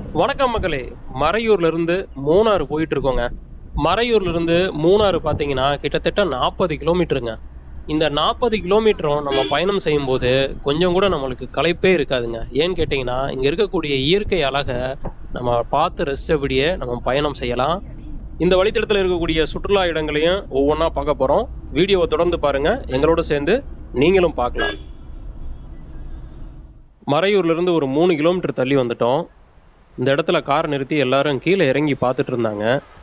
வணக்கம் மக்களே மறையூர்ல இருந்து மூணாறு போயிட்டு இருக்கோங்க மறையூர்ல இருந்து மூணாறு பார்த்தீங்கன்னா கிட்டத்தட்ட நாற்பது கிலோமீட்டருங்க இந்த நாற்பது கிலோமீட்டரும் நம்ம பயணம் செய்யும்போது கொஞ்சம் கூட நம்மளுக்கு களைப்பே இருக்காதுங்க ஏன்னு கேட்டிங்கன்னா இங்கே இருக்கக்கூடிய இயற்கை அழகை நம்ம பார்த்து ரசித்தபடியே நம்ம பயணம் செய்யலாம் இந்த வழித்தடத்தில் இருக்கக்கூடிய சுற்றுலா இடங்களையும் ஒவ்வொன்றா பார்க்க போகிறோம் வீடியோவை தொடர்ந்து பாருங்க எங்களோட சேர்ந்து நீங்களும் பார்க்கலாம் மறையூர்ல இருந்து ஒரு மூணு கிலோமீட்டர் தள்ளி வந்துட்டோம் இந்த இடத்துல கார் நிறுத்தி எல்லாரும் கீழே இறங்கி பார்த்துட்டு இருந்தாங்க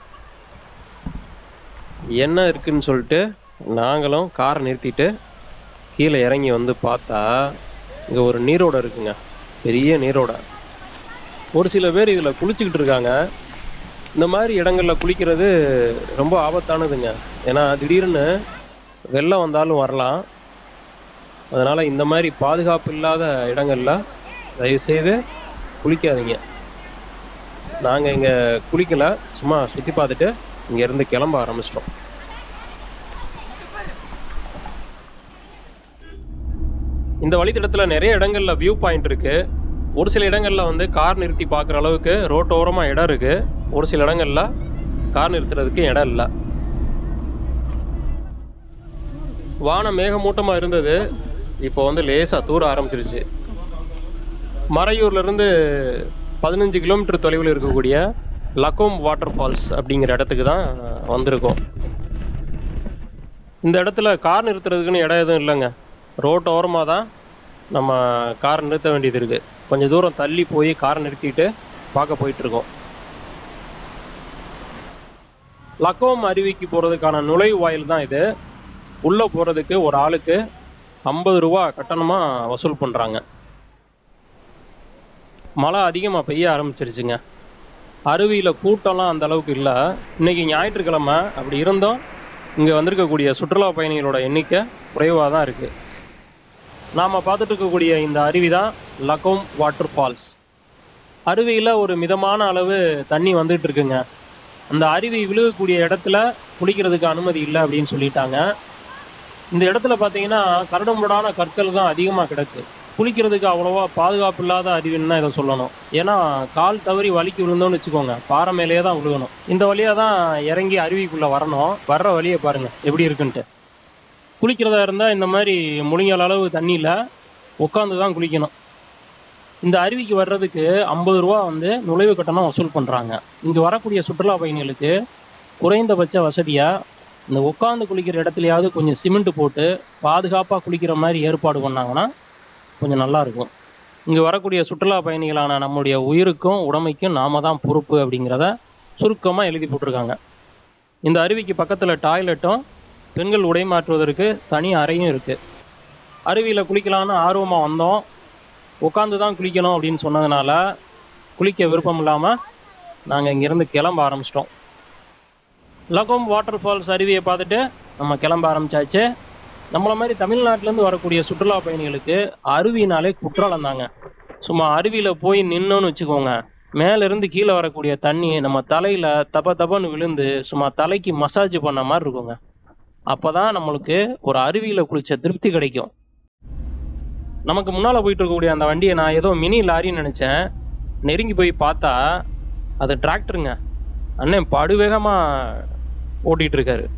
என்ன இருக்குன்னு சொல்லிட்டு நாங்களும் காரை நிறுத்திட்டு கீழே இறங்கி வந்து பார்த்தா இங்கே ஒரு நீரோடை இருக்குங்க பெரிய நீரோடை ஒரு சில பேர் இதில் குளிச்சுக்கிட்டு இருக்காங்க இந்த மாதிரி இடங்களில் குளிக்கிறது ரொம்ப ஆபத்தானதுங்க ஏன்னா திடீர்னு வெள்ளம் வந்தாலும் வரலாம் அதனால் இந்த மாதிரி பாதுகாப்பு இல்லாத இடங்கள்ல தயவுசெய்து குளிக்காதீங்க நாங்கள் இங்கே குளிக்கல சும்மா சுற்றி பார்த்துட்டு இங்கேருந்து கிளம்ப ஆரம்பிச்சிட்டோம் இந்த வழித்தடத்தில் நிறைய இடங்கள்ல வியூ பாயிண்ட் இருக்கு ஒரு சில இடங்கள்ல வந்து கார் நிறுத்தி பார்க்குற அளவுக்கு ரோட்டோரமாக இடம் இருக்கு ஒரு சில இடங்கள்ல கார் நிறுத்துறதுக்கு இடம் இல்லை வானம் மேகமூட்டமாக இருந்தது இப்போ வந்து லேசாக தூர ஆரம்பிச்சிருச்சு மறையூர்ல இருந்து பதினஞ்சு கிலோமீட்டர் தொலைவில் இருக்கக்கூடிய லக்கோம் வாட்டர் ஃபால்ஸ் அப்படிங்கிற இடத்துக்கு தான் வந்திருக்கோம் இந்த இடத்துல கார் நிறுத்துறதுக்குன்னு இடம் எதுவும் இல்லைங்க ரோட்டு ஓரமாக தான் நம்ம கார் நிறுத்த வேண்டியது இருக்குது கொஞ்சம் தூரம் தள்ளி போய் காரை நிறுத்திட்டு பார்க்க போயிட்டுருக்கோம் லக்கோம் அருவிக்கு போகிறதுக்கான நுழைவாயில் தான் இது உள்ளே போகிறதுக்கு ஒரு ஆளுக்கு ஐம்பது ரூபா கட்டணமாக வசூல் பண்ணுறாங்க மழை அதிகமாக பெய்ய ஆரம்பிச்சிருச்சுங்க அருவியில் கூட்டம்லாம் அந்த அளவுக்கு இல்லை இன்னைக்கு ஞாயிற்றுக்கிழமை அப்படி இருந்தும் இங்கே வந்திருக்கக்கூடிய சுற்றுலா பயணிகளோட எண்ணிக்கை குறைவாக தான் இருக்குது நாம் பார்த்துட்டு இருக்கக்கூடிய இந்த அருவி தான் லக்கோம் வாட்டர் ஃபால்ஸ் அருவியில் ஒரு மிதமான அளவு தண்ணி வந்துட்டு இருக்குங்க அந்த அருவி விழுகக்கூடிய இடத்துல குளிக்கிறதுக்கு அனுமதி இல்லை அப்படின்னு சொல்லிட்டாங்க இந்த இடத்துல பார்த்தீங்கன்னா கரடுமுரடான கற்கள் தான் அதிகமாக கிடக்கு குளிக்கிறதுக்கு அவ்வளோவா பாதுகாப்பு இல்லாத அருவின்னு தான் இதை சொல்லணும் ஏன்னா கால் தவறி வலிக்கு விழுந்தோம்னு வச்சுக்கோங்க பாறை மேலேயே தான் விழுகணும் இந்த வழியாக தான் இறங்கி அருவிக்குள்ளே வரணும் வர்ற வழியை பாருங்க எப்படி இருக்குன்ட்டு குளிக்கிறதா இருந்தால் இந்த மாதிரி முழுங்கல் அளவு தண்ணியில் உட்காந்து தான் குளிக்கணும் இந்த அருவிக்கு வர்றதுக்கு ஐம்பது ரூபா வந்து நுழைவு கட்டணம் வசூல் பண்ணுறாங்க இங்கே வரக்கூடிய சுற்றுலா பயணிகளுக்கு குறைந்தபட்ச வசதியாக இந்த உட்காந்து குளிக்கிற இடத்துலையாவது கொஞ்சம் சிமெண்ட் போட்டு பாதுகாப்பாக குளிக்கிற மாதிரி ஏற்பாடு பண்ணாங்கன்னா கொஞ்சம் நல்லா இருக்கும் இங்கே வரக்கூடிய சுற்றுலா பயணிகளான நம்முடைய உயிருக்கும் உடமைக்கும் நாம தான் பொறுப்பு அப்படிங்கிறத சுருக்கமாக எழுதி போட்டிருக்காங்க இந்த அருவிக்கு பக்கத்தில் டாய்லெட்டும் பெண்கள் உடை மாற்றுவதற்கு தனி அறையும் இருக்குது அருவியில் குளிக்கலான்னு ஆர்வமாக வந்தோம் உட்காந்து தான் குளிக்கணும் அப்படின்னு சொன்னதுனால குளிக்க விருப்பம் இல்லாமல் நாங்கள் இங்கேருந்து கிளம்ப ஆரம்பிச்சிட்டோம் லகோம் வாட்டர் ஃபால்ஸ் அருவியை பார்த்துட்டு நம்ம கிளம்ப ஆரம்பிச்சாச்சு நம்மள மாதிரி தமிழ்நாட்டிலேருந்து வரக்கூடிய சுற்றுலா பயணிகளுக்கு அருவினாலே குற்றாலம் தாங்க சும்மா அருவியில் போய் நின்னோன்னு வச்சுக்கோங்க மேலேருந்து கீழே வரக்கூடிய தண்ணி நம்ம தலையில் தப தபன்னு விழுந்து சும்மா தலைக்கு மசாஜ் பண்ண மாதிரி இருக்குங்க அப்போ தான் நம்மளுக்கு ஒரு அருவியில் குளிச்ச திருப்தி கிடைக்கும் நமக்கு முன்னால் போயிட்டு இருக்கக்கூடிய அந்த வண்டியை நான் ஏதோ மினி லாரின்னு நினச்சேன் நெருங்கி போய் பார்த்தா அது டிராக்டருங்க அண்ணன் படுவேகமாக ஓட்டிகிட்டு இருக்காரு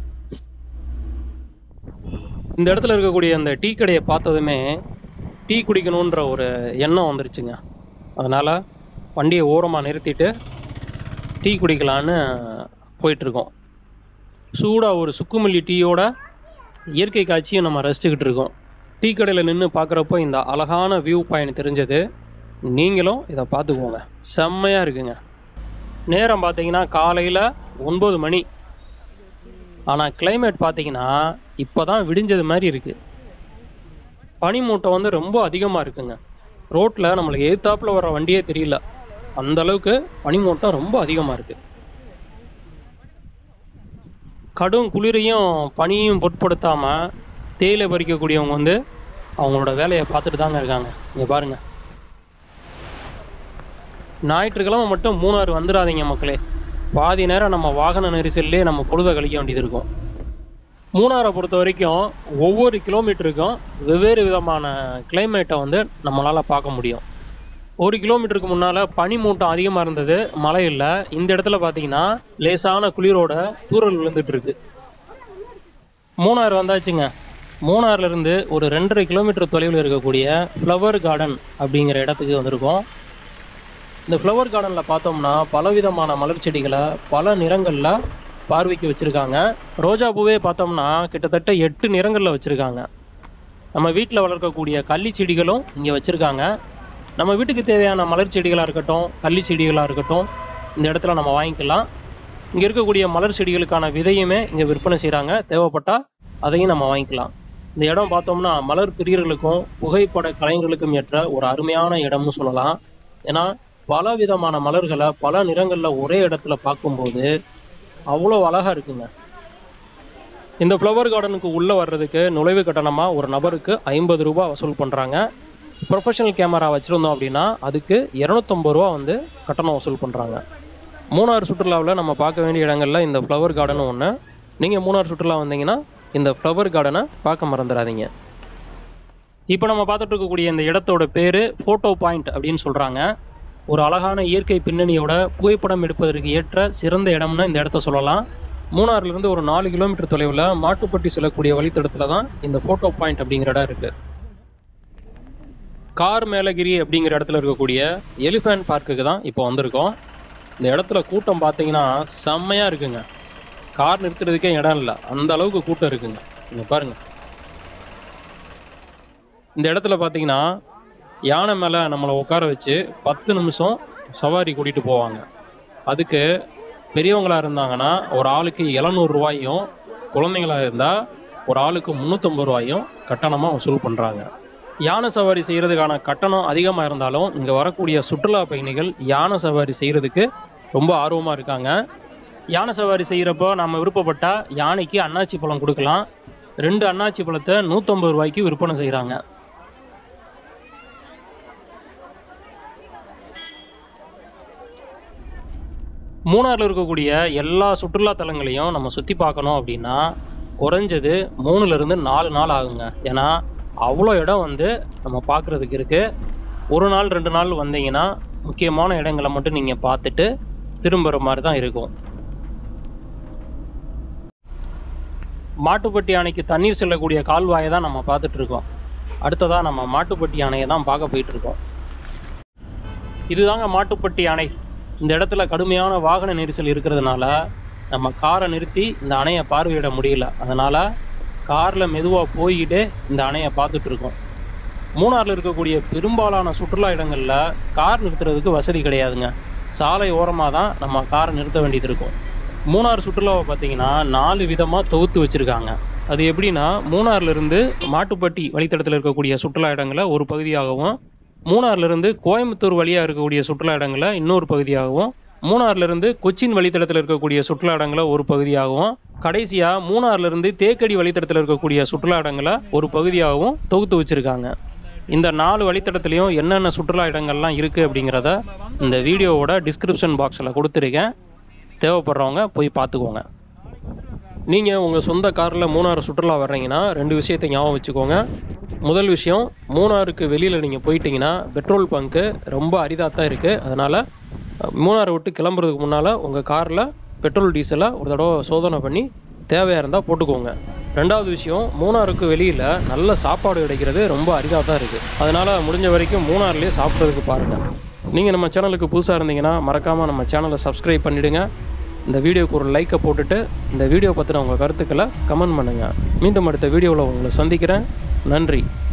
இந்த இடத்துல இருக்கக்கூடிய அந்த டீ கடையை பார்த்ததுமே டீ குடிக்கணுன்ற ஒரு எண்ணம் வந்துருச்சுங்க அதனால் வண்டியை ஓரமாக நிறுத்திட்டு டீ குடிக்கலான்னு போயிட்டுருக்கோம் சூடாக ஒரு சுக்குமல்லி டீயோட இயற்கை காட்சியை நம்ம ரசிச்சுக்கிட்டு இருக்கோம் டீ கடையில் நின்று பார்க்குறப்போ இந்த அழகான வியூ பாயிண்ட் தெரிஞ்சது நீங்களும் இதை பார்த்துக்கோங்க செம்மையாக இருக்குங்க நேரம் பார்த்தீங்கன்னா காலையில் ஒன்பது மணி ஆனால் கிளைமேட் பார்த்தீங்கன்னா இப்போ தான் விடிஞ்சது மாதிரி இருக்குது பனிமூட்டம் வந்து ரொம்ப அதிகமாக இருக்குங்க ரோட்டில் நம்மளுக்கு எதிர்த்தாப்புல வர வண்டியே தெரியல அந்த அளவுக்கு பனிமூட்டம் ரொம்ப அதிகமாக இருக்குது கடும் குளிரையும் பனியும் பொருட்படுத்தாமல் தேயிலை பறிக்கக்கூடியவங்க வந்து அவங்களோட வேலையை பார்த்துட்டு தாங்க இருக்காங்க இங்கே பாருங்க ஞாயிற்றுக்கிழமை மட்டும் மூணாறு வந்துடாதீங்க மக்களே பாதி நேரம் நம்ம வாகன நெரிசல்லே நம்ம பொழுதை கழிக்க வேண்டியது இருக்கும் மூணாரை பொறுத்த வரைக்கும் ஒவ்வொரு கிலோமீட்டருக்கும் வெவ்வேறு விதமான கிளைமேட்டை வந்து நம்மளால் பார்க்க முடியும் ஒரு கிலோமீட்டருக்கு முன்னால் பனி மூட்டம் அதிகமாக இருந்தது மழை இல்லை இந்த இடத்துல பார்த்தீங்கன்னா லேசான குளிரோட தூறல் விழுந்துட்டு இருக்கு மூணாறு வந்தாச்சுங்க மூணாறுல இருந்து ஒரு ரெண்டரை கிலோமீட்டர் தொலைவில் இருக்கக்கூடிய ஃப்ளவர் கார்டன் அப்படிங்கிற இடத்துக்கு வந்திருக்கோம் இந்த ஃப்ளவர் கார்டனில் பார்த்தோம்னா பலவிதமான மலர் செடிகளை பல நிறங்களில் பார்வைக்கு வச்சுருக்காங்க ரோஜா பூவே பார்த்தோம்னா கிட்டத்தட்ட எட்டு நிறங்களில் வச்சுருக்காங்க நம்ம வீட்டில் வளர்க்கக்கூடிய கள்ளி செடிகளும் இங்கே வச்சுருக்காங்க நம்ம வீட்டுக்கு தேவையான மலர் செடிகளாக இருக்கட்டும் கள்ளி செடிகளாக இருக்கட்டும் இந்த இடத்துல நம்ம வாங்கிக்கலாம் இங்கே இருக்கக்கூடிய மலர் செடிகளுக்கான விதையுமே இங்கே விற்பனை செய்கிறாங்க தேவைப்பட்டால் அதையும் நம்ம வாங்கிக்கலாம் இந்த இடம் பார்த்தோம்னா மலர் பிரியர்களுக்கும் புகைப்பட கலைஞர்களுக்கும் ஏற்ற ஒரு அருமையான இடம்னு சொல்லலாம் ஏன்னா பல விதமான மலர்களை பல நிறங்களில் ஒரே இடத்துல பார்க்கும்போது அவ்வளோ அழகாக இருக்குங்க இந்த ஃப்ளவர் கார்டனுக்கு உள்ளே வர்றதுக்கு நுழைவு கட்டணமாக ஒரு நபருக்கு ஐம்பது ரூபா வசூல் பண்ணுறாங்க ப்ரொஃபஷனல் கேமரா வச்சுருந்தோம் அப்படின்னா அதுக்கு இரநூத்தம்பது ரூபா வந்து கட்டணம் வசூல் பண்ணுறாங்க மூணாறு சுற்றுலாவில் நம்ம பார்க்க வேண்டிய இடங்கள்ல இந்த ஃப்ளவர் கார்டனும் ஒன்று நீங்கள் மூணாறு சுற்றுலா வந்தீங்கன்னா இந்த ஃப்ளவர் கார்டனை பார்க்க மறந்துடாதீங்க இப்போ நம்ம பார்த்துட்டு இருக்கக்கூடிய இந்த இடத்தோட பேர் ஃபோட்டோ பாயிண்ட் அப்படின்னு சொல்கிறாங்க ஒரு அழகான இயற்கை பின்னணியோட புகைப்படம் எடுப்பதற்கு ஏற்ற சிறந்த இடம்னு இந்த இடத்த சொல்லலாம் மூணாறுலேருந்து ஒரு நாலு கிலோமீட்டர் தொலைவில் மாட்டுப்பட்டி செல்லக்கூடிய வழித்தடத்தில் தான் இந்த ஃபோட்டோ பாயிண்ட் அப்படிங்கிற இடம் இருக்குது கார் மேலகிரி அப்படிங்கிற இடத்துல இருக்கக்கூடிய எலிஃபேண்ட் பார்க்குக்கு தான் இப்போ வந்திருக்கோம் இந்த இடத்துல கூட்டம் பார்த்தீங்கன்னா செம்மையாக இருக்குங்க கார் நிறுத்துறதுக்கே இடம் இல்லை அந்த அளவுக்கு கூட்டம் இருக்குங்க இங்க பாருங்க இந்த இடத்துல பார்த்தீங்கன்னா யானை மேலே நம்மளை உட்கார வச்சு பத்து நிமிஷம் சவாரி கூட்டிகிட்டு போவாங்க அதுக்கு பெரியவங்களா இருந்தாங்கன்னா ஒரு ஆளுக்கு எழுநூறு ரூபாயும் குழந்தைங்களா இருந்தால் ஒரு ஆளுக்கு முந்நூற்றம்பது ரூபாயும் கட்டணமாக வசூல் பண்ணுறாங்க யானை சவாரி செய்கிறதுக்கான கட்டணம் அதிகமாக இருந்தாலும் இங்கே வரக்கூடிய சுற்றுலா பயணிகள் யானை சவாரி செய்கிறதுக்கு ரொம்ப ஆர்வமாக இருக்காங்க யானை சவாரி செய்கிறப்போ நம்ம விருப்பப்பட்டா யானைக்கு அன்னாச்சி பழம் கொடுக்கலாம் ரெண்டு அன்னாச்சி பழத்தை நூற்றம்பது ரூபாய்க்கு விற்பனை செய்கிறாங்க மூணாறில் இருக்கக்கூடிய எல்லா சுற்றுலா தலங்களையும் நம்ம சுற்றி பார்க்கணும் அப்படின்னா குறைஞ்சது மூணுலேருந்து நாலு நாள் ஆகுங்க ஏன்னா அவ்வளோ இடம் வந்து நம்ம பார்க்குறதுக்கு இருக்குது ஒரு நாள் ரெண்டு நாள் வந்தீங்கன்னா முக்கியமான இடங்களை மட்டும் நீங்கள் பார்த்துட்டு திரும்புகிற மாதிரி தான் இருக்கும் மாட்டுப்பட்டி அணைக்கு தண்ணீர் செல்லக்கூடிய கால்வாயை தான் நம்ம பார்த்துட்டு இருக்கோம் அடுத்ததாக நம்ம மாட்டுப்பட்டி அணையை தான் பார்க்க போயிட்டு இருக்கோம் இதுதாங்க மாட்டுப்பட்டி அணை இந்த இடத்துல கடுமையான வாகன நெரிசல் இருக்கிறதுனால நம்ம காரை நிறுத்தி இந்த அணையை பார்வையிட முடியல அதனால் காரில் மெதுவாக போய்கிட்டு இந்த அணையை பார்த்துட்டு இருக்கோம் மூணாறில் இருக்கக்கூடிய பெரும்பாலான சுற்றுலா இடங்களில் கார் நிறுத்துறதுக்கு வசதி கிடையாதுங்க சாலை ஓரமாக தான் நம்ம காரை நிறுத்த வேண்டியது இருக்கும் மூணாறு சுற்றுலாவை பார்த்தீங்கன்னா நாலு விதமாக தொகுத்து வச்சுருக்காங்க அது எப்படின்னா மூணாறுலேருந்து மாட்டுப்பட்டி வழித்தடத்தில் இருக்கக்கூடிய சுற்றுலா இடங்களை ஒரு பகுதியாகவும் மூணாறுலேருந்து கோயம்புத்தூர் வழியாக இருக்கக்கூடிய சுற்றுலா இடங்களை இன்னொரு பகுதியாகவும் மூணாறுலேருந்து கொச்சின் வழித்தடத்தில் இருக்கக்கூடிய சுற்றுலா இடங்களை ஒரு பகுதியாகவும் கடைசியாக மூணாறுலேருந்து தேக்கடி வழித்தடத்தில் இருக்கக்கூடிய சுற்றுலா இடங்களை ஒரு பகுதியாகவும் தொகுத்து வச்சுருக்காங்க இந்த நாலு வழித்தடத்துலையும் என்னென்ன சுற்றுலா இடங்கள்லாம் இருக்குது அப்படிங்கிறத இந்த வீடியோவோட டிஸ்கிரிப்ஷன் பாக்ஸில் கொடுத்துருக்கேன் தேவைப்படுறவங்க போய் பார்த்துக்கோங்க நீங்கள் உங்கள் சொந்த காரில் மூணாறு சுற்றுலா வர்றீங்கன்னா ரெண்டு விஷயத்தை ஞாபகம் வச்சுக்கோங்க முதல் விஷயம் மூணாறுக்கு வெளியில் நீங்கள் போயிட்டீங்கன்னா பெட்ரோல் பங்க்கு ரொம்ப அரிதாக தான் இருக்குது அதனால் மூணாறு விட்டு கிளம்புறதுக்கு முன்னால் உங்கள் காரில் பெட்ரோல் டீசலை ஒரு தடவை சோதனை பண்ணி தேவையாக இருந்தால் போட்டுக்கோங்க ரெண்டாவது விஷயம் மூணாறுக்கு வெளியில் நல்ல சாப்பாடு கிடைக்கிறது ரொம்ப அரிதாக தான் இருக்குது அதனால் முடிஞ்ச வரைக்கும் மூணாறுலேயே சாப்பிட்றதுக்கு பாருங்கள் நீங்கள் நம்ம சேனலுக்கு புதுசாக இருந்தீங்கன்னா மறக்காமல் நம்ம சேனலை சப்ஸ்கிரைப் பண்ணிவிடுங்க இந்த வீடியோக்கு ஒரு லைக்கை போட்டுட்டு இந்த வீடியோ பற்றின உங்கள் கருத்துக்களை கமெண்ட் பண்ணுங்கள் மீண்டும் அடுத்த வீடியோவில் உங்களை சந்திக்கிறேன் நன்றி